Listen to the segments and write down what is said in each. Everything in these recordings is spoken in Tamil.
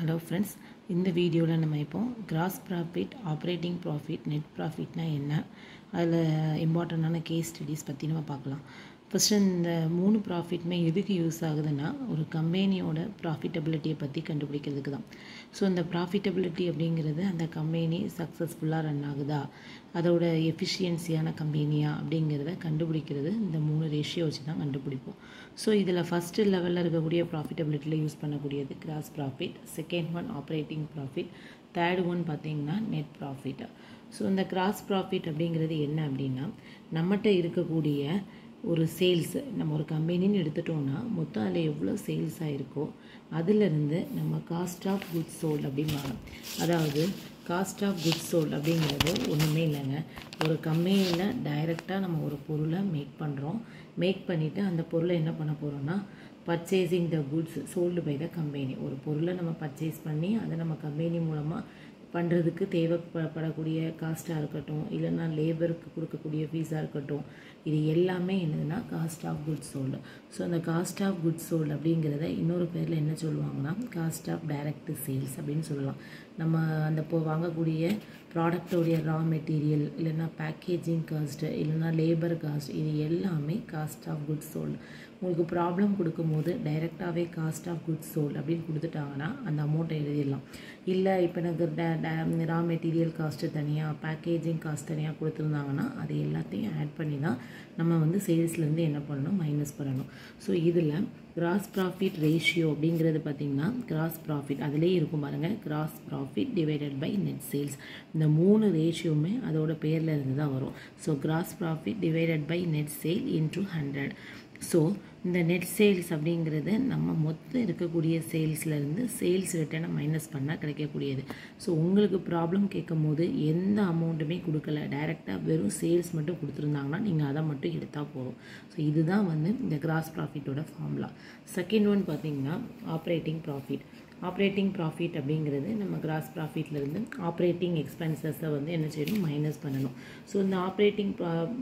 ஹலோ ஃப்ரெண்ட்ஸ் இந்த வீடியோவில் நம்ம இப்போ gross profit operating profit net ப்ராஃபிட்னா என்ன அதில் இம்பார்ட்டண்ட்டான கேஸ் ஸ்டடீஸ் பற்றி நம்ம பார்க்கலாம் ஃபஸ்ட்டு இந்த மூணு ப்ராஃபிட்மே எதுக்கு யூஸ் ஆகுதுன்னா ஒரு கம்பெனியோட ப்ராஃபிட்டபிலிட்டியை பற்றி கண்டுபிடிக்கிறதுக்கு தான் ஸோ இந்த ப்ராஃபிட்டபிலிட்டி அப்படிங்கிறது அந்த கம்பெனி சக்ஸஸ்ஃபுல்லாக ரன் ஆகுதா அதோட எஃபிஷியன்சியான கம்பெனியா அப்படிங்கிறத கண்டுபிடிக்கிறது இந்த மூணு ரேஷியோ வச்சு தான் கண்டுபிடிப்போம் ஸோ இதில் ஃபஸ்ட்டு லெவலில் இருக்கக்கூடிய ப்ராஃபிட்டபிலிட்டியில் யூஸ் பண்ணக்கூடியது gross profit second one operating profit third one பார்த்தீங்கன்னா நெட் ப்ராஃபிட் ஸோ இந்த கிராஸ் ப்ராஃபிட் அப்படிங்கிறது என்ன அப்படின்னா நம்மகிட்ட இருக்கக்கூடிய ஒரு சேல்ஸ் நம்ம ஒரு கம்பெனின்னு எடுத்துட்டோம்னா மொத்தம் அதில் எவ்வளோ சேல்ஸ் ஆகிருக்கோ அதிலிருந்து நம்ம காஸ்ட் ஆஃப் குட்ஸ் சோல்ட் அப்படிம்பாங்க அதாவது காஸ்ட் ஆஃப் குட்ஸ் சோல்ட் அப்படிங்கிறது ஒன்றுமே இல்லைங்க ஒரு கம்பெனியில் டைரெக்டாக நம்ம ஒரு பொருளை மேக் பண்ணுறோம் மேக் பண்ணிவிட்டு அந்த பொருளை என்ன பண்ண போகிறோம்னா purchasing the goods sold by the company ஒரு பொருளை நம்ம பர்ச்சேஸ் பண்ணி அதை நம்ம கம்பெனி மூலமாக பண்ணுறதுக்கு தேவைப்படக்கூடிய காஸ்ட்டாக இருக்கட்டும் இல்லைன்னா லேபருக்கு கொடுக்கக்கூடிய ஃபீஸாக இருக்கட்டும் இது எல்லாமே என்னதுன்னா cost of goods sold so அந்த காஸ்ட் ஆஃப் குட்ஸ் சோல்டு அப்படிங்கிறத இன்னொரு பேரில் என்ன சொல்லுவாங்கன்னா காஸ்ட் ஆஃப் டைரக்ட் சேல்ஸ் அப்படின்னு சொல்லலாம் நம்ம அந்த இப்போ வாங்கக்கூடிய ப்ராடக்டோடைய ரா மெட்டீரியல் இல்லைன்னா பேக்கேஜிங் காஸ்ட்டு இல்லைன்னா லேபர் காஸ்ட் இது எல்லாமே காஸ்ட் ஆஃப் குட்ஸ் சோல்டு உங்களுக்கு ப்ராப்ளம் கொடுக்கும்போது டைரெக்டாகவே காஸ்ட் ஆஃப் குட்ஸ் சோல்டு அப்படின்னு கொடுத்துட்டாங்கன்னா அந்த அமௌண்ட்டை எழுதிடலாம் இல்லை இப்போ எனக்கு ரா மெட்டீரியல் காஸ்ட்டு தனியாக பேக்கேஜிங் காஸ்ட் தனியாக கொடுத்துருந்தாங்கன்னா அது எல்லாத்தையும் ஆட் பண்ணி தான் நம்ம வந்து சேல்ஸ்லேருந்து என்ன பண்ணணும் மைனஸ் பண்ணணும் ஸோ இதில் கிராஸ் ப்ராஃபிட் ரேஷியோ அப்படிங்கிறது பார்த்திங்கன்னா கிராஸ் ப்ராஃபிட் அதிலே இருக்கும் பாருங்கள் gross profit divided by net sales இந்த மூணு ரேஷியோவுமே அதோட பேரில் இருந்து தான் வரும் so gross profit divided by net sale into hundred so இந்த நெட் சேல்ஸ் அப்படிங்கிறது நம்ம மொத்தம் இருக்கக்கூடிய சேல்ஸ்லேருந்து சேல்ஸ் ரிட்டனை மைனஸ் பண்ணால் கிடைக்கக்கூடியது ஸோ உங்களுக்கு ப்ராப்ளம் கேட்கும் போது எந்த அமௌண்ட்டுமே கொடுக்கல டைரெக்டாக வெறும் சேல்ஸ் மட்டும் கொடுத்துருந்தாங்கன்னா நீங்கள் அதை மட்டும் எடுத்தால் போதும் ஸோ இதுதான் வந்து இந்த கிராஸ் ப்ராஃபிட்டோட ஃபார்முலா செகண்ட் ஒன் பார்த்தீங்கன்னா ஆப்ரேட்டிங் ப்ராஃபிட் ஆப்ரேட்டிங் ப்ராஃபிட் அப்படிங்கிறது நம்ம கிராஸ் ப்ராஃபிட்லேருந்து ஆப்ரேட்டிங் எக்ஸ்பென்சஸை வந்து என்ன செய்யணும் மைனஸ் பண்ணணும் ஸோ இந்த ஆப்ரேட்டிங்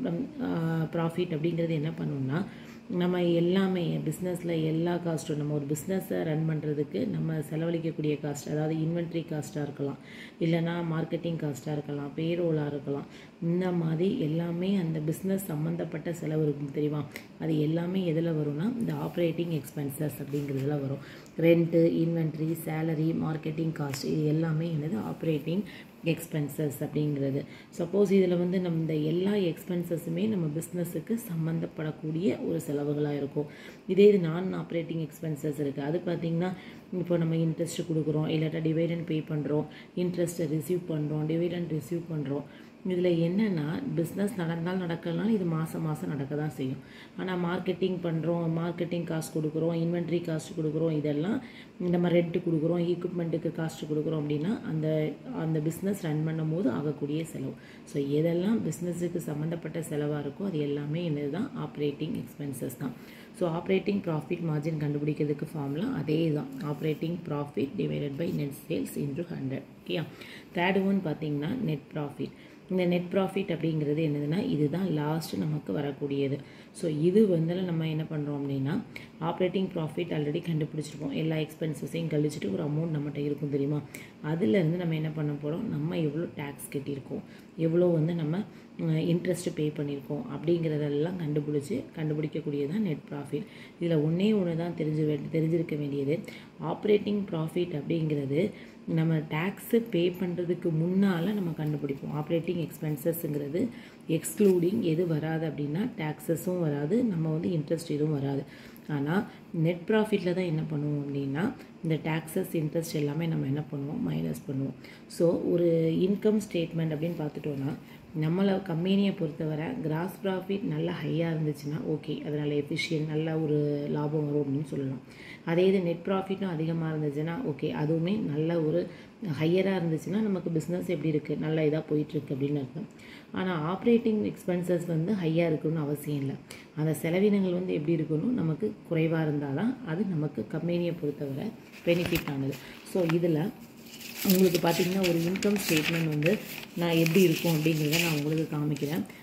ப்ராஃபிட் அப்படிங்கிறது என்ன பண்ணணும்னா நம்ம எல்லாமே பிஸ்னஸில் எல்லா காஸ்ட்டும் நம்ம ஒரு பிஸ்னஸை ரன் பண்ணுறதுக்கு நம்ம செலவழிக்கக்கூடிய காஸ்ட் அதாவது இன்வென்ட்ரி காஸ்ட்டாக இருக்கலாம் இல்லைனா மார்க்கெட்டிங் காஸ்ட்டாக இருக்கலாம் பேரோலாக இருக்கலாம் இந்த மாதிரி எல்லாமே அந்த பிஸ்னஸ் சம்மந்தப்பட்ட செலவு இருக்கும் தெரியுமா அது எல்லாமே எதில் வரும்னா இந்த ஆப்ரேட்டிங் எக்ஸ்பென்சஸ் அப்படிங்கிறதுல வரும் rent inventory salary marketing cost இது எல்லாமே என்னது ஆப்ரேட்டிங் எக்ஸ்பென்சஸ் அப்படிங்கிறது சப்போஸ் இதில் வந்து நம்ம இந்த எல்லா எக்ஸ்பென்சஸுமே நம்ம பிஸ்னஸுக்கு சம்மந்தப்படக்கூடிய ஒரு செலவுகளாக இருக்கும் இதே இது நான் ஆப்ரேட்டிங் எக்ஸ்பென்சஸ் இருக்குது அது பார்த்திங்கன்னா இப்போ நம்ம இன்ட்ரெஸ்ட் கொடுக்குறோம் இல்லாட்டா டிவைடன் பே பண்ணுறோம் இன்ட்ரெஸ்ட்டை ரிசீவ் பண்ணுறோம் டிவைடன் ரிசீவ் பண்ணுறோம் இதில் என்னென்னா பிஸ்னஸ் நடந்தால் நடக்கலாம் இது மாதம் மாதம் நடக்க தான் செய்யும் ஆனால் மார்க்கெட்டிங் பண்ணுறோம் மார்க்கெட்டிங் காஸ்ட் கொடுக்குறோம் இன்வென்ட்ரி காஸ்ட் கொடுக்குறோம் இதெல்லாம் நம்ம ரெண்ட்டு கொடுக்குறோம் ஈக்குப்மெண்ட்டுக்கு காஸ்ட் கொடுக்குறோம் அப்படின்னா அந்த அந்த பிஸ்னஸ் ரன் பண்ணும் போது ஆகக்கூடிய செலவு ஸோ எதெல்லாம் பிஸ்னஸுக்கு சம்மந்தப்பட்ட செலவாக இருக்கோ அது எல்லாமே என்னது தான் ஆப்ரேட்டிங் எக்ஸ்பென்சஸ் தான் ஸோ ஆப்ரேட்டிங் ப்ராஃபிட் மார்ஜின் கண்டுபிடிக்கிறதுக்கு ஃபார்ம்லாம் அதே தான் operating profit divided by net sales into hundred ஓகேயா தேர்ட் ஒன் பார்த்தீங்கன்னா நெட் ப்ராஃபிட் இந்த நெட் ப்ராஃபிட் அப்படிங்கிறது என்னதுன்னா இதுதான் லாஸ்ட் நமக்கு வரக்கூடியது ஸோ இது வந்து நம்ம என்ன பண்ணுறோம் அப்படின்னா ஆப்ரேட்டிங் ப்ராஃபிட் ஆல்ரெடி கண்டுபிடிச்சிருப்போம் எல்லா எக்ஸ்பென்சஸையும் கழிச்சிட்டு ஒரு அமௌண்ட் நம்மகிட்ட இருக்கும் தெரியுமா அதுலேருந்து நம்ம என்ன பண்ண போகிறோம் நம்ம எவ்வளோ டேக்ஸ் கட்டியிருக்கோம் எவ்வளோ வந்து நம்ம இன்ட்ரெஸ்ட்டு பே பண்ணியிருக்கோம் அப்படிங்கிறதெல்லாம் கண்டுபிடிச்சி கண்டுபிடிக்கக்கூடியதான் நெட் ப்ராஃபிட் இதில் ஒன்றே ஒன்று தான் தெரிஞ்சு தெரிஞ்சிருக்க வேண்டியது ஆப்ரேட்டிங் ப்ராஃபிட் அப்படிங்கிறது நம்ம டேக்ஸு பே பண்ணுறதுக்கு முன்னால் நம்ம கண்டுபிடிப்போம் ஆப்ரேட்டிங் எக்ஸ்பென்சஸ்ங்கிறது எக்ஸ்க்ளூடிங் எது வராது அப்படின்னா டேக்ஸஸும் வராது நம்ம வந்து இன்ட்ரெஸ்ட் எதுவும் வராது ஆனால் நெட் ப்ராஃபிட்டில் தான் என்ன பண்ணுவோம் அப்படின்னா இந்த டேக்ஸஸ் இன்ட்ரெஸ்ட் எல்லாமே நம்ம என்ன பண்ணுவோம் மைனஸ் பண்ணுவோம் ஸோ ஒரு இன்கம் ஸ்டேட்மெண்ட் அப்படின்னு பார்த்துட்டோன்னா நம்மளை கம்பெனியை பொறுத்தவரை கிராஸ் ப்ராஃபிட் நல்லா ஹையாக இருந்துச்சுன்னா ஓகே அது நல்ல எஃபிஷியன்ட் நல்ல ஒரு லாபம் வரும் அப்படின்னு சொல்லலாம் அதே இது நெட் ப்ராஃபிட்டும் அதிகமாக இருந்துச்சுன்னா ஓகே அதுவுமே நல்ல ஒரு ஹையராக இருந்துச்சுன்னா நமக்கு பிஸ்னஸ் எப்படி இருக்குது நல்ல இதாக போயிட்டுருக்கு அப்படின்னு அர்த்தம் ஆனால் ஆப்ரேட்டிங் எக்ஸ்பென்சஸ் வந்து ஹையாக இருக்கணும்னு அவசியம் இல்லை அந்த செலவினங்கள் வந்து எப்படி இருக்கணும் நமக்கு குறைவாக இருந்தால் தான் அது நமக்கு கம்பெனியை பொறுத்தவரை பெனிஃபிட் ஆனது ஸோ இதில் உங்களுக்கு பார்த்தீங்கன்னா ஒரு இன்கம் ஸ்டேட்மெண்ட் வந்து நான் எப்படி இருக்கும் அப்படிங்கிறத நான் உங்களுக்கு காமிக்கிறேன்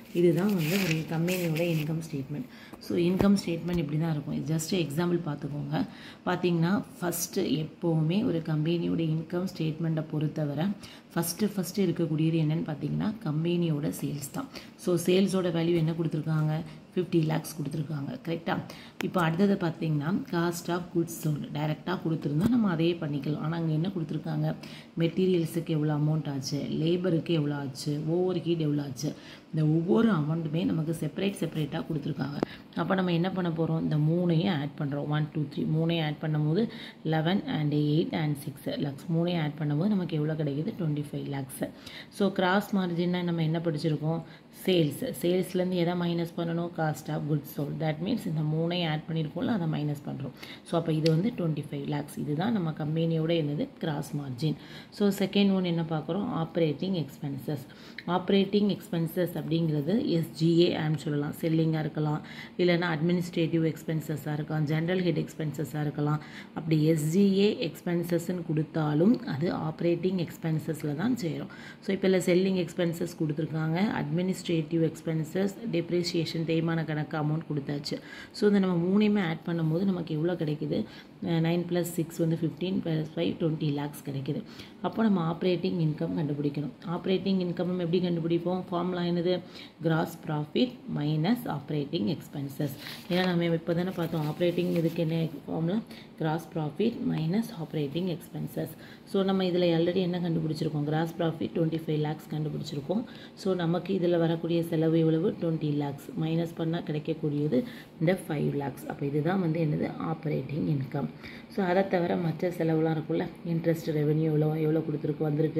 இதுதான் வந்து ஒரு கம்பெனியோட income statement so income statement இப்படி தான் இருக்கும் இது ஜஸ்ட் எக்ஸாம்பிள் பார்த்துக்கோங்க பார்த்தீங்கன்னா ஃபஸ்ட்டு எப்போவுமே ஒரு கம்பெனியோட இன்கம் ஸ்டேட்மெண்ட்டை பொறுத்தவரை ஃபஸ்ட்டு ஃபஸ்ட்டு இருக்கக்கூடியது என்னென்னு பார்த்தீங்கன்னா கம்பெனியோட சேல்ஸ் தான் ஸோ சேல்ஸோட வேல்யூ என்ன கொடுத்துருக்காங்க ஃபிஃப்டி லேக்ஸ் கொடுத்துருக்காங்க கரெக்டாக இப்போ அடுத்தது பார்த்தீங்கன்னா காஸ்ட் ஆஃப் குட்ஸ் சோல்டு டைரெக்டாக கொடுத்துருந்தா நம்ம அதையே பண்ணிக்கலாம் ஆனால் அங்கே என்ன கொடுத்துருக்காங்க மெட்டீரியல்ஸுக்கு எவ்வளோ அமௌண்ட் ஆச்சு லேபருக்கு எவ்வளோ ஆச்சு ஒவ்வொரு ஹீட் எவ்வளோ ஆச்சு இந்த ஒவ்வொரு அமௌண்ட்டுமே நமக்கு செப்பரேட் செப்பரேட்டாக கொடுத்துருக்காங்க அப்போ நம்ம என்ன பண்ண போகிறோம் இந்த மூணையும் ஆட் பண்ணுறோம் ஒன் டூ த்ரீ மூணையும் ஆட் பண்ணும்போது eleven and eight and six lakhs மூணையும் ஆட் பண்ணும்போது நமக்கு எவ்வளோ கிடைக்குது twenty five lakhs so gross மார்ஜின்னா நம்ம என்ன படிச்சிருக்கோம் சேல்ஸ் சேல்ஸ்லேருந்து எதை மைனஸ் பண்ணணும் cost of goods sold that means இந்த மூணையும் ஆட் பண்ணியிருக்கோம்ல அதை மைனஸ் பண்ணுறோம் ஸோ அப்போ இது வந்து டுவெண்ட்டி ஃபைவ் லேக்ஸ் இதுதான் நம்ம கம்பெனியோட என்னது gross margin so second one என்ன பார்க்குறோம் ஆப்ரேட்டிங் எக்ஸ்பென்சஸ் ஆப்ரேட்டிங் எக்ஸ்பென்சஸ் அப்படிங்கிறது எஸ்ஜிஏ ஆன்னு சொல்லலாம் செல்லிங்காக இருக்கலாம் இல்லைனா அட்மினிஸ்ட்ரேட்டிவ் எக்ஸ்பென்சஸாக இருக்கலாம் ஜென்ரல் ஹெட் எக்ஸ்பென்சஸாக இருக்கலாம் அப்படி எஸ்ஜிஏ எக்ஸ்பென்சஸ்ன்னு கொடுத்தாலும் அது ஆப்ரேட்டிங் எக்ஸ்பென்சஸில் தான் சேரும் ஸோ இப்போ இல்லை செல்லிங் எக்ஸ்பென்சஸ் கொடுத்துருக்காங்க அட்மினிஸ்ட்ரேட்டிவ் எக்ஸ்பென்சஸ் டெப்ரிசியேஷன் தேய்மான கணக்கு அமௌண்ட் கொடுத்தாச்சு ஸோ இதை நம்ம மூணையுமே ஆட் பண்ணும்போது நமக்கு எவ்வளோ கிடைக்குது நைன் ப்ளஸ் சிக்ஸ் வந்து fifteen plus five twenty lakhs கிடைக்குது அப்போ நம்ம ஆப்ரேட்டிங் இன்கம் கண்டுபிடிக்கணும் ஆப்ரேட்டிங் இன்கம் எப்படி கண்டுபிடிப்போம் ஃபார்முலா என்னது gross profit minus operating expenses ஏன்னா நம்ம இப்போ தானே பார்த்தோம் ஆப்ரேட்டிங் இதுக்கு என்ன formula gross profit minus operating expenses so நம்ம இதில் ஆல்ரெடி என்ன கண்டுபிடிச்சிருக்கோம் gross profit twenty five lakhs கண்டுபிடிச்சிருக்கோம் ஸோ நமக்கு இதில் வரக்கூடிய செலவு எவ்வளவு டுவெண்ட்டி லேக்ஸ் மைனஸ் பண்ணால் கிடைக்கக்கூடியது இந்த ஃபைவ் லேக்ஸ் அப்போ இதுதான் வந்து என்னது ஆப்ரேட்டிங் இன்கம் ஸோ அதை தவிர மற்ற செலவுலாம் இருக்குல்ல இன்ட்ரெஸ்ட் ரெவன்யூ எவ்வளோ எவ்வளோ கொடுத்துருக்கு வந்திருக்கு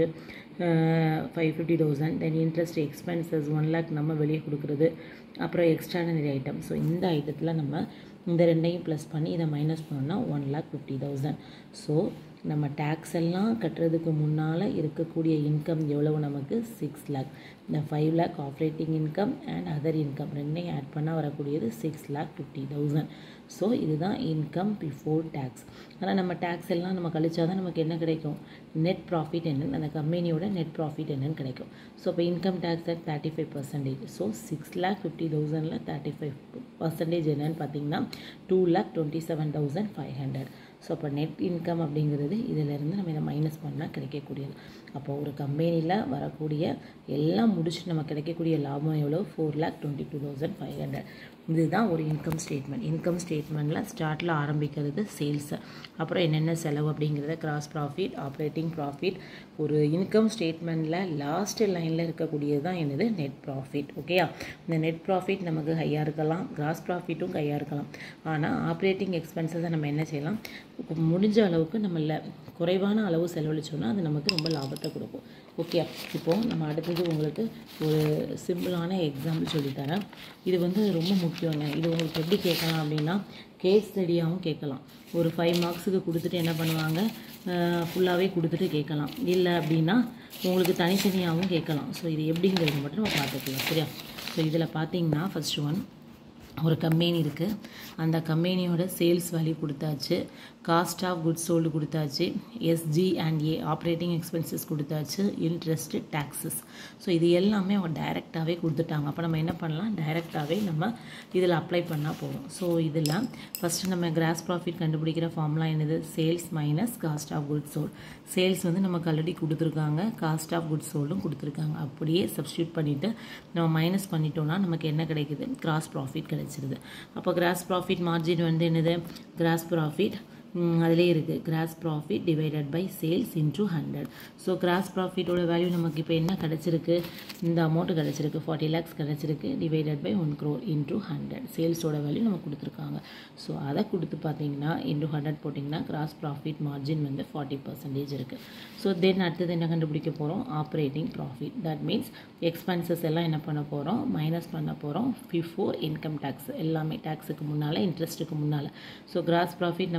five fifty thousand then interest expenses one lakh நம்ம வெளியே கொடுக்குறது அப்புறம் எக்ஸ்ட்ரானரி ஐட்டம் ஸோ இந்த ஐட்டத்தில் நம்ம இந்த ரெண்டையும் ப்ளஸ் பண்ணி இதை மைனஸ் பண்ணோம்னா one lakh fifty thousand so நம்ம டேக்ஸ் எல்லாம் கட்டுறதுக்கு முன்னால் இருக்கக்கூடிய இன்கம் எவ்வளவு நமக்கு சிக்ஸ் லேக் இந்த five lakh operating income and other income ரெண்டையும் ஆட் பண்ணால் வரக்கூடியது six lakh fifty thousand so இதுதான் இன்கம் பிஃபோர் டேக்ஸ் ஆனால் நம்ம டேக்ஸ் எல்லாம் நம்ம கழிச்சா தான் நமக்கு என்ன கிடைக்கும் நெட் ப்ராஃபிட் என்னன்னு அந்த கம்பெனியோட நெட் ப்ராஃபிட் என்னன்னு கிடைக்கும் ஸோ இப்போ income tax at thirty five percentage so six lakh fifty தௌசண்டில் தேர்ட்டி ஃபைவ் பர்சன்டேஜ் என்னன்னு பார்த்தீங்கன்னா two lakh twenty seven thousand five hundred so அப்போ நெட் இன்கம் அப்படிங்கிறது இதிலேருந்து நம்ம இதை மைனஸ் பண்ணால் கிடைக்கக்கூடியது அப்போ ஒரு கம்பெனியில் வரக்கூடிய எல்லாம் முடிச்சுட்டு நம்ம கிடைக்கக்கூடிய லாபம் எவ்வளோ four lakh twenty two thousand five hundred இதுதான் ஒரு இன்கம் ஸ்டேட்மெண்ட் இன்கம் ஸ்டேட்மெண்ட்டில் ஸ்டார்ட்டில் ஆரம்பிக்கிறது சேல்ஸு அப்புறம் என்னென்ன செலவு அப்படிங்கிறத கிராஸ் ப்ராஃபிட் ஆப்ரேட்டிங் ப்ராஃபிட் ஒரு இன்கம் ஸ்டேட்மெண்ட்டில் லாஸ்ட் லைனில் இருக்கக்கூடியது தான் என்னது நெட் ப்ராஃபிட் ஓகேயா இந்த நெட் ப்ராஃபிட் நமக்கு ஹையாக இருக்கலாம் கிராஸ் ப்ராஃபிட்டும் ஹையாக இருக்கலாம் ஆனால் ஆப்ரேட்டிங் எக்ஸ்பென்சஸை நம்ம என்ன செய்யலாம் முடிஞ்ச அளவுக்கு நம்மள குறைவான அளவு செலவழிச்சோன்னா அது நமக்கு ரொம்ப லாபத்தை கொடுக்கும் ஓகே இப்போது நம்ம அடுத்தது உங்களுக்கு ஒரு சிம்பிளான எக்ஸாம்பிள் சொல்லித்தரேன் இது வந்து ரொம்ப முக்கியங்க இது உங்களுக்கு எப்படி கேட்கலாம் அப்படின்னா கேஸ் ஸ்டடியாகவும் கேட்கலாம் ஒரு ஃபைவ் மார்க்ஸுக்கு கொடுத்துட்டு என்ன பண்ணுவாங்க ஃபுல்லாகவே கொடுத்துட்டு கேட்கலாம் இல்லை அப்படின்னா உங்களுக்கு தனித்தனியாகவும் கேட்கலாம் ஸோ இது எப்படிங்கிறது மட்டும் நம்ம பார்த்துக்கலாம் சரியா ஸோ இதில் பார்த்தீங்கன்னா ஃபஸ்ட் ஒன் ஒரு கம்பெனி இருக்குது அந்த கம்பெனியோட சேல்ஸ் வேல்யூ கொடுத்தாச்சு காஸ்ட் ஆஃப் குட்ஸ் சோல்டு கொடுத்தாச்சு SG and A operating expenses கொடுத்தாச்சு இன்ட்ரெஸ்ட் டேக்ஸஸ் ஸோ இது எல்லாமே அவங்க டைரெக்டாகவே கொடுத்துட்டாங்க அப்போ நம்ம என்ன பண்ணலாம் டைரெக்டாகவே நம்ம இதில் அப்ளை பண்ணால் போதும் ஸோ இதில் ஃபஸ்ட்டு நம்ம கிராஸ் ப்ராஃபிட் கண்டுபிடிக்கிற ஃபார்ம்லாம் என்னது sales minus cost of goods sold sales வந்து நமக்கு ஆல்ரெடி கொடுத்துருக்காங்க காஸ்ட் ஆஃப் குட்ஸ் சோல்டும் கொடுத்துருக்காங்க அப்படியே சப்ஸ்டியூட் பண்ணிவிட்டு நம்ம மைனஸ் பண்ணிட்டோம்னா நமக்கு என்ன கிடைக்குது கிராஸ் ப்ராஃபிட் கிடைச்சிருது அப்போ கிராஸ் ப்ராஃபிட் மார்ஜின் வந்து என்னது கிராஸ் ப்ராஃபிட் அதிலே இருக்குது gross profit divided by sales into hundred so gross ப்ராஃபிட்டோட வேல்யூ நமக்கு இப்போ என்ன கிடச்சிருக்கு இந்த அமௌண்ட்டு கிடச்சிருக்கு ஃபார்ட்டி லேக்ஸ் கிடச்சிருக்கு divided by one crore into hundred சேல்ஸோட வேல்யூ நமக்கு கொடுத்துருக்காங்க ஸோ அதை கொடுத்து பார்த்தீங்கன்னா இன்டூ ஹண்ட்ரட் போட்டிங்கன்னா கிராஸ் ப்ராஃபிட் மார்ஜின் வந்து ஃபார்ட்டி பர்சன்டேஜ் இருக்குது ஸோ தென் அடுத்தது என்ன கண்டுபிடிக்க போகிறோம் operating profit that means expenses எல்லாம் என்ன பண்ண போகிறோம் மைனஸ் பண்ண போகிறோம் பிஃபோர் இன்கம் டேக்ஸ் எல்லாமே டேக்ஸுக்கு முன்னால் இன்ட்ரெஸ்ட்டுக்கு முன்னால் ஸோ கிராஸ் ப்ராஃபிட் நம்ம ஆல்ரெடி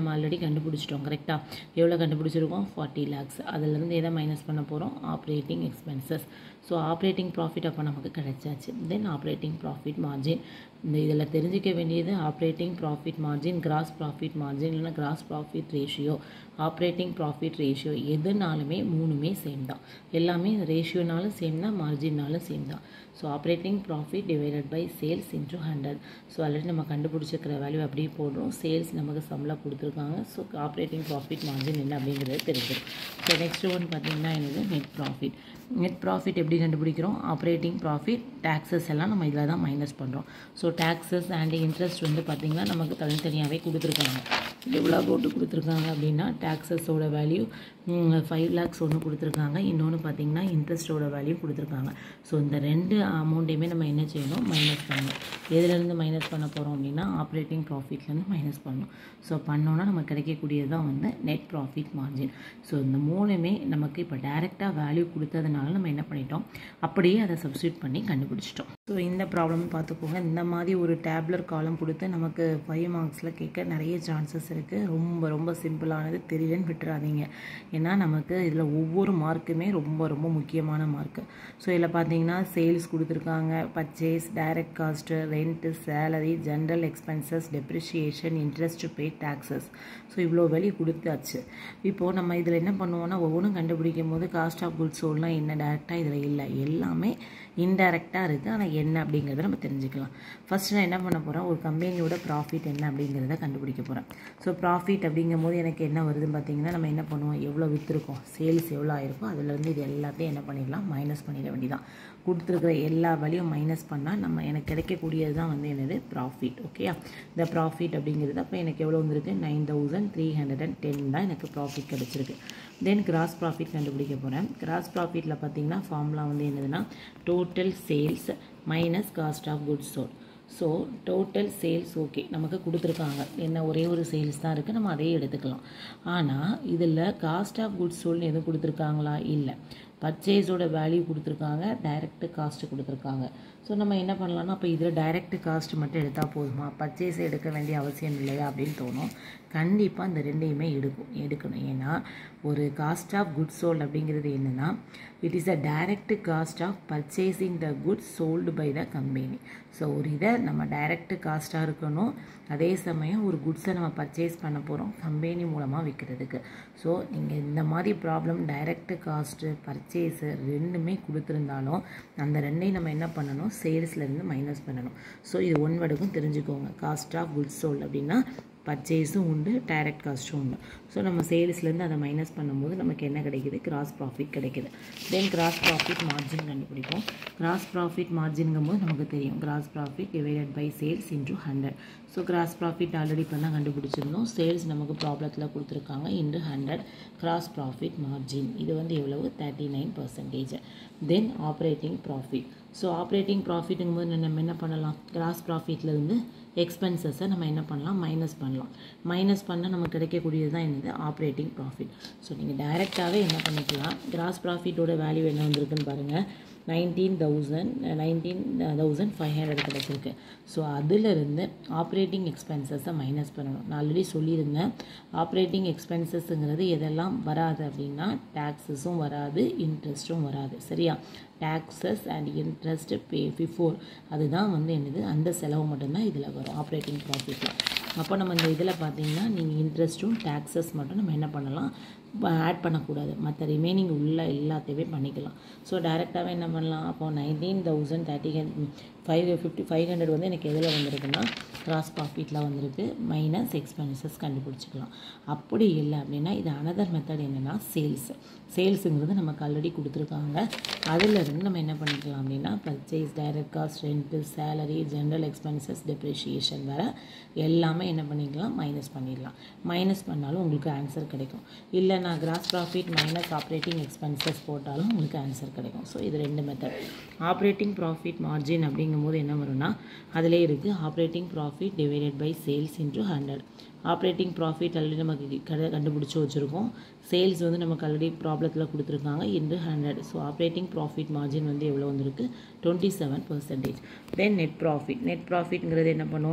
கண்டுபிடிச்சிட்டோம் கரெக்டாக எவ்வளோ கண்டுபிடிச்சிருக்கோம் ஃபார்ட்டி லேக்ஸ் அதுலேருந்து எதை மைனஸ் பண்ண போகிறோம் operating expenses so operating profit அப்போ நமக்கு கிடைச்சாச்சு தென் ஆப்ரேட்டிங் ப்ராஃபிட் மார்ஜின் இந்த இதில் தெரிஞ்சிக்க வேண்டியது operating profit margin gross profit margin இல்லைனா gross profit ratio operating profit ratio எதுனாலுமே மூணுமே சேம் தான் எல்லாமே ரேஷியோனாலும் சேம் தான் மார்ஜின்னாலும் சேம் தான் so operating profit divided by sales into hundred so already நம்ம கண்டுபிடிச்சிருக்கிற வேல்யூ அப்படியே போடுறோம் சேல்ஸ் நமக்கு சம்பளம் கொடுத்துருக்காங்க ஸோ ஆப்ரேட்டிங் ப்ராஃபிட் மார்ஜின் என்ன அப்படிங்கிறது தெரிஞ்சிடும் ஸோ நெக்ஸ்ட் ஒன் பார்த்தீங்கன்னா என்னது நெட் ப்ராஃபிட் நெட் ப்ராஃபிட் எப்படி கண்டுபிடிக்கிறோம் ஆப்ரேட்டிங் ப்ராஃபிட் டேக்ஸஸ் எல்லாம் நம்ம இதில் தான் மைனஸ் பண்ணுறோம் ஸோ டேக்ஸஸ் அண்ட் இன்ட்ரெஸ்ட் வந்து பார்த்திங்கன்னா நமக்கு தனித்தனியாகவே கொடுத்துருக்காங்க எவ்வளோ போட்டு கொடுத்துருக்காங்க அப்படின்னா டேக்ஸஸோட வேல்யூ ஃபைவ் லேக்ஸ் ஒன்று கொடுத்துருக்காங்க இன்னொன்று பார்த்தீங்கன்னா இன்ட்ரெஸ்ட்டோட வேல்யூ கொடுத்துருக்காங்க ஸோ இந்த ரெண்டு அமௌண்ட்டையுமே நம்ம என்ன செய்யணும் மைனஸ் பண்ணணும் எதுலேருந்து மைனஸ் பண்ண போகிறோம் அப்படின்னா ஆப்ரேட்டிங் ப்ராஃபிட்லேருந்து மைனஸ் பண்ணணும் ஸோ பண்ணோன்னா நமக்கு கிடைக்கக்கூடியது தான் வந்து நெட் ப்ராஃபிட் மார்ஜின் ஸோ இந்த மூணுமே நமக்கு இப்போ டைரெக்டாக வேல்யூ கொடுத்ததுனால நம்ம என்ன பண்ணிட்டோம் அப்படியே அதை சப்ஸ்டியூட் பண்ணி கண்டுபிடிச்சிட்டோம் ஸோ இந்த ப்ராப்ளம் பார்த்துக்கோங்க இந்த மாதிரி ஒரு டேப்லர் காலம் கொடுத்து நமக்கு ஃபைவ் மார்க்ஸில் கேட்க நிறைய சான்சஸ் இருக்குது ரொம்ப ரொம்ப சிம்பிளானது தெரியலன்னு விட்டுறாதீங்க ஏன்னா நமக்கு இதில் ஒவ்வொரு மார்க்குமே ரொம்ப ரொம்ப முக்கியமான மார்க்கு ஸோ இதில் பார்த்தீங்கன்னா சேல்ஸ் கொடுத்துருக்காங்க purchase direct cost rent salary general expenses depreciation interest pay taxes so இவ்வளோ வெளி கொடுத்தாச்சு இப்போது நம்ம இதில் என்ன பண்ணுவோம்னா ஒவ்வொன்றும் கண்டுபிடிக்கும் போது காஸ்ட் ஆஃப் குட்ஸ் சோல்னால் என்ன டேரெக்டாக இதில் இல்லை எல்லாமே இன்டைரக்டாக இருக்குது ஆனால் என்ன அப்படிங்கிறத நம்ம தெரிஞ்சுக்கலாம் ஃபஸ்ட் நான் என்ன பண்ண போகிறேன் ஒரு கம்பெனியோட ப்ராஃபிட் என்ன அப்படிங்கிறத கண்டுபிடிக்க போகிறேன் ஸோ ப்ராஃபிட் அப்படிங்கும் போது எனக்கு என்ன வருதுன்னு பார்த்தீங்கன்னா நம்ம என்ன பண்ணுவோம் எவ்வளோ விற்றுருக்கோம் சேல்ஸ் எவ்வளோ ஆயிருக்கோ அதுலேருந்து இது எல்லாத்தையும் என்ன பண்ணிடலாம் மைனஸ் பண்ணிட வேண்டியதான் கொடுத்துருக்குற எல்லா வழியும் மைனஸ் பண்ணால் நம்ம எனக்கு கிடைக்கக்கூடியது தான் வந்து என்னது ப்ராஃபிட் ஓகேயா இந்த ப்ராஃபிட் அப்படிங்கிறது அப்போ எனக்கு எவ்வளோ வந்திருக்கு nine thousand three hundred and ten தான் எனக்கு ப்ராஃபிட் கிடச்சிருக்கு தென் கிராஸ் ப்ராஃபிட் கண்டுபிடிக்க போகிறேன் கிராஸ் ப்ராஃபிட்டில் பார்த்தீங்கன்னா ஃபார்முலா வந்து என்னதுன்னா total sales minus cost of goods sold so total sales okay நமக்கு கொடுத்துருக்காங்க என்ன ஒரே ஒரு சேல்ஸ் தான் இருக்குது நம்ம அதையே எடுத்துக்கலாம் ஆனால் இதில் காஸ்ட் ஆஃப் குட்ஸ் சோல்னு எதுவும் கொடுத்துருக்காங்களா இல்லை பர்ச்சேஸோட வேல்யூ கொடுத்துருக்காங்க டைரக்ட் காஸ்ட்டு கொடுத்துருக்காங்க ஸோ நம்ம என்ன பண்ணலாம்னா அப்போ இதில் டைரக்ட் காஸ்ட் மட்டும் எடுத்தால் போதுமா பர்ச்சேஸ் எடுக்க வேண்டிய அவசியம் இல்லையா அப்படின்னு தோணும் கண்டிப்பாக இந்த ரெண்டையுமே எடுக்கும் எடுக்கணும் ஏன்னா ஒரு காஸ்ட் ஆஃப் குட்ஸ் சோல்டு அப்படிங்கிறது என்னென்னா it is a direct cost of purchasing the goods sold by the company so ஒரு இதை நம்ம டைரக்ட் காஸ்ட்டாக இருக்கணும் அதே சமயம் ஒரு குட்ஸை நம்ம பர்ச்சேஸ் பண்ண போகிறோம் கம்பெனி மூலமாக விற்கிறதுக்கு ஸோ நீங்கள் இந்த மாதிரி ப்ராப்ளம் டைரக்ட் காஸ்ட்டு பர்ச்சேஸு ரெண்டுமே கொடுத்துருந்தாலும் அந்த ரெண்டையும் நம்ம என்ன பண்ணணும் சேல்ஸ்லேருந்து மைனஸ் பண்ணணும் ஸோ இது ஒன் வேர்டுக்கும் தெரிஞ்சுக்கோங்க காஸ்ட் ஆஃப் குட்ஸ் சோல்டு அப்படின்னா பர்ச்சேஸும் உண்டு டைரக்ட் காஸ்ட்டும் உண்டு ஸோ நம்ம சேல்ஸ்லேருந்து அதை மைனஸ் பண்ணும்போது நமக்கு என்ன கிடைக்குது கிராஸ் ப்ராஃபிட் கிடைக்குது தென் கிராஸ் ப்ராஃபிட் மார்ஜின் கண்டுபிடிப்போம் கிராஸ் ப்ராஃபிட் மார்ஜின்ங்கும் போது நமக்கு தெரியும் gross profit divided by sales into hundred so gross profit already இப்போ தான் கண்டுபிடிச்சிருந்தோம் சேல்ஸ் நமக்கு ப்ராப்ளத்தில் கொடுத்துருக்காங்க into hundred gross profit margin இது வந்து எவ்வளவு thirty nine percentage then operating profit so operating ப்ராஃபிட்டுங்கும் போது நம்ம என்ன பண்ணலாம் கிராஸ் ப்ராஃபிட்லேருந்து எக்ஸ்பென்சஸை நம்ம என்ன பண்ணலாம் மைனஸ் பண்ணலாம் மைனஸ் பண்ணால் நமக்கு கிடைக்கக்கூடியது தான் என்னது ஆப்ரேட்டிங் ப்ராஃபிட் ஸோ நீங்கள் டைரெக்டாகவே என்ன பண்ணிக்கலாம் கிராஸ் ப்ராஃபிட்டோட வேல்யூ என்ன வந்திருக்குன்னு பாருங்கள் nineteen thousand nineteen thousand five hundred கிடச்சிருக்கு ஸோ அதிலிருந்து ஆப்ரேட்டிங் எக்ஸ்பென்சஸை மைனஸ் பண்ணணும் நான் ஆல்ரெடி சொல்லியிருந்தேன் ஆப்ரேட்டிங் எக்ஸ்பென்சஸ்ங்கிறது எதெல்லாம் வராது அப்படின்னா டேக்ஸஸும் வராது இன்ட்ரெஸ்ட்டும் வராது சரியா taxes and interest pay before அதுதான் வந்து என்னது அந்த செலவு மட்டும்தான் இதில் வரும் ஆப்ரேட்டிங் ப்ராஃபிட்டில் அப்போ நம்ம இந்த இதில் பார்த்தீங்கன்னா நீங்கள் இன்ட்ரெஸ்ட்டும் டேக்ஸஸ் மட்டும் நம்ம என்ன பண்ணலாம் ஆட் பண்ணக்கூடாது மற்ற ரிமைனிங் உள்ள எல்லாத்தையுமே பண்ணிக்கலாம் ஸோ டேரெக்டாகவே என்ன பண்ணலாம் அப்போ nineteen thousand thirty five fifty five hundred வந்து எனக்கு எதில் வந்திருக்குன்னா கிராஸ் ப்ராஃபிட்டில் வந்திருக்கு மைனஸ் எக்ஸ்பென்சஸ் கண்டுபிடிச்சிக்கலாம் அப்படி இல்லை அப்படின்னா இது அனதர் மெத்தட் என்னென்னா சேல்ஸ் சேல்ஸுங்கிறது நமக்கு ஆல்ரெடி கொடுத்துருக்காங்க அதிலிருந்து நம்ம என்ன பண்ணிக்கலாம் அப்படின்னா purchase direct cost rent salary general expenses depreciation வர எல்லாமே என்ன பண்ணிக்கலாம் மைனஸ் பண்ணிடலாம் மைனஸ் பண்ணாலும் உங்களுக்கு ஆன்சர் கிடைக்கும் இல்லை நான் gross profit minus operating expenses போட்டாலும் உங்களுக்கு ஆன்சர் கிடைக்கும் ஸோ இது ரெண்டு மெத்தட் ஆப்ரேட்டிங் ப்ராஃபிட் மார்ஜின் அப்படிங்கும்போது என்ன வரும்னா அதிலே இருக்குது operating profit divided by sales into hundred operating profit already நமக்கு கடை கண்டுபிடிச்சி வச்சுருக்கோம் சேல்ஸ் வந்து நமக்கு ஆல்ரெடி ப்ராப்ளத்தில் கொடுத்துருக்காங்க into hundred so operating profit margin வந்து எவ்வளோ வந்திருக்கு twenty seven percentage then net profit net ப்ராஃபிட்ங்கிறது என்ன பண்ணுவோம்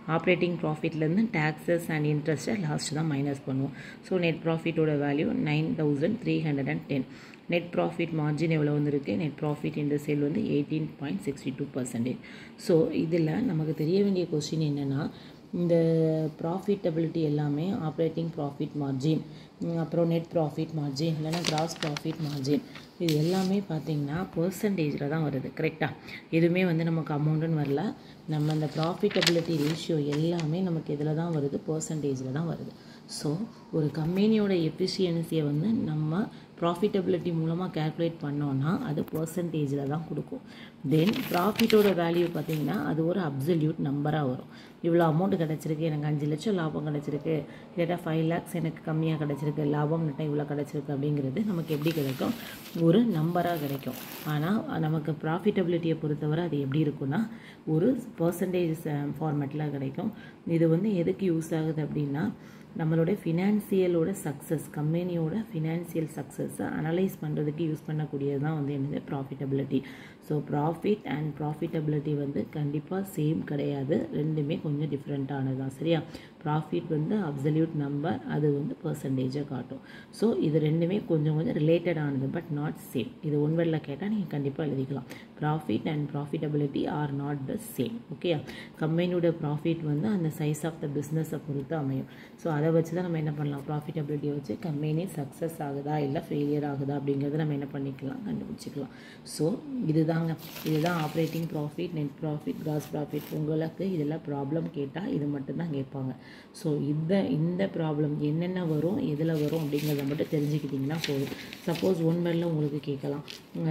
ஆப்ரேட்டிங் ப்ராஃபிட்லேருந்து டேக்ஸஸ் அண்ட் இன்ட்ரெஸ்ட்டை லாஸ்ட் தான் மைனஸ் பண்ணுவோம் ஸோ நெட் ப்ராஃபிட்டோட value nine thousand three hundred and ten net profit margin எவ்வளோ வந்திருக்கு நெட் ப்ராஃபிட் இந்த சேல் வந்து eighteen point sixty two percentage so இதில் நமக்கு தெரிய வேண்டிய கொஸ்டின் என்னென்னா இந்த ப்ராஃபிட்டபிலிட்டி எல்லாமே ஆப்ரேட்டிங் ப்ராஃபிட் மார்ஜின் அப்புறம் நெட் ப்ராஃபிட் மார்ஜின் இல்லைனா கிராஸ் ப்ராஃபிட் மார்ஜின் இது எல்லாமே பார்த்திங்கன்னா பர்சன்டேஜில் தான் வருது கரெக்டாக எதுவுமே வந்து நமக்கு அமௌண்ட்டுன்னு வரல நம்ம அந்த ப்ராஃபிட்டபிலிட்டி ரேஷியோ எல்லாமே நமக்கு இதில் தான் வருது பர்சன்டேஜில் தான் வருது ஸோ ஒரு கம்பெனியோட எஃபிஷியன்சியை வந்து நம்ம ப்ராஃபிட்டபிலிட்டி மூலமாக கேல்குலேட் பண்ணோன்னா அது பர்சன்டேஜில் தான் கொடுக்கும் தென் ப்ராஃபிட்டோட வேல்யூ பார்த்திங்கன்னா அது ஒரு அப்சல்யூட் நம்பராக வரும் இவ்வளோ அமௌண்ட் கிடச்சிருக்கு எனக்கு அஞ்சு லட்சம் லாபம் கிடச்சிருக்கு இல்லாட்டா ஃபைவ் லேக்ஸ் எனக்கு கம்மியாக கிடச்சிருக்கு லாபம் நட்டா இவ்வளோ கிடச்சிருக்கு அப்படிங்கிறது நமக்கு எப்படி கிடைக்கும் ஒரு நம்பராக கிடைக்கும் ஆனால் நமக்கு ப்ராஃபிட்டபிலிட்டியை பொறுத்தவரை அது எப்படி இருக்குன்னா ஒரு பர்சன்டேஜ் ஃபார்மேட்டில் கிடைக்கும் இது வந்து எதுக்கு யூஸ் ஆகுது அப்படின்னா நம்மளோட ஃபினான்சியலோட சக்ஸஸ் கம்பெனியோட ஃபினான்சியல் சக்ஸஸை அனலைஸ் பண்ணுறதுக்கு யூஸ் பண்ணக்கூடியது தான் வந்து என்னது profitability so profit and profitability வந்து கண்டிப்பாக சேம் கிடையாது ரெண்டுமே கொஞ்சம் டிஃப்ரெண்ட்டானது தான் சரியா ப்ராஃபிட் வந்து அப்சல்யூட் நம்பர் அது வந்து பர்சன்டேஜை காட்டும் ஸோ இது ரெண்டுமே கொஞ்சம் கொஞ்சம் ரிலேட்டடானது பட் நாட் சேம் இது ஒன் வேர்டில் கேட்டால் நீங்கள் கண்டிப்பாக எழுதிக்கலாம் profit and profitability are not the same okay கம்பெனியோட ப்ராஃபிட் வந்து அந்த சைஸ் ஆஃப் த பிஸ்னஸை பொறுத்து அமையும் ஸோ அதை வச்சு தான் நம்ம என்ன பண்ணலாம் ப்ராஃபிட்டபிலிட்டியை வச்சு கம்பெனி சக்ஸஸ் ஆகுதா இல்லை ஃபெயிலியர் ஆகுதா அப்படிங்கிறத நம்ம என்ன பண்ணிக்கலாம் கண்டுபிடிச்சிக்கலாம் ஸோ இதுதாங்க இதுதான் operating profit net profit gross profit உங்களுக்கு இதில் ப்ராப்ளம் கேட்டால் இது மட்டும்தான் கேட்பாங்க ஸோ இந்த இந்த ப்ராப்ளம் என்னென்ன வரும் எதில் வரும் அப்படிங்கிறத மட்டும் தெரிஞ்சுக்கிட்டிங்கன்னா போதும் சப்போஸ் ஒன் வேர்டில் உங்களுக்கு கேட்கலாம்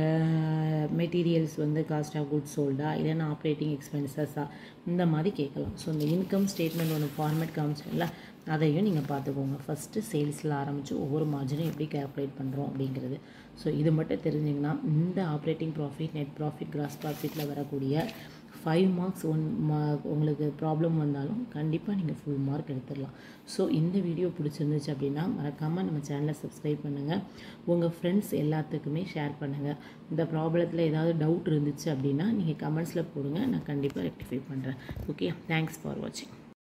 மெட்டீரியல்ஸ் வந்து காஸ்ட் ஆஃப் குட்ஸ் சோல்டா இல்லைன்னா ஆப்ரேட்டிங் எக்ஸ்பென்சஸா இந்த மாதிரி கேட்கலாம் ஸோ இந்த இன்கம் ஸ்டேட்மெண்ட் ஒன்று ஃபார்மேட் காமிச்சோம்ல அதையும் நீங்கள் பார்த்துக்கோங்க ஃபஸ்ட்டு சேல்ஸில் ஆரம்பித்து ஒவ்வொரு மார்ஜினும் எப்படி கேல்குலேட் பண்ணுறோம் அப்படிங்கிறது ஸோ இது மட்டும் தெரிஞ்சிங்கன்னா இந்த operating profit net profit gross ப்ராஃபிட்டில் வரக்கூடிய ஃபைவ் மார்க்ஸ் ஒன் மா உங்களுக்கு ப்ராப்ளம் வந்தாலும் கண்டிப்பாக நீங்கள் ஃபுல் மார்க் எடுத்துடலாம் ஸோ இந்த வீடியோ பிடிச்சிருந்துச்சு அப்படின்னா மறக்காமல் நம்ம சேனலை சப்ஸ்கிரைப் பண்ணுங்கள் உங்கள் ஃப்ரெண்ட்ஸ் எல்லாத்துக்குமே ஷேர் பண்ணுங்கள் இந்த ப்ராப்ளத்தில் ஏதாவது டவுட் இருந்துச்சு அப்படின்னா நீங்கள் கமெண்ட்ஸில் போடுங்க நான் கண்டிப்பாக ரெக்டிஃபை பண்ணுறேன் ஓகே தேங்க்ஸ் ஃபார் வாட்சிங்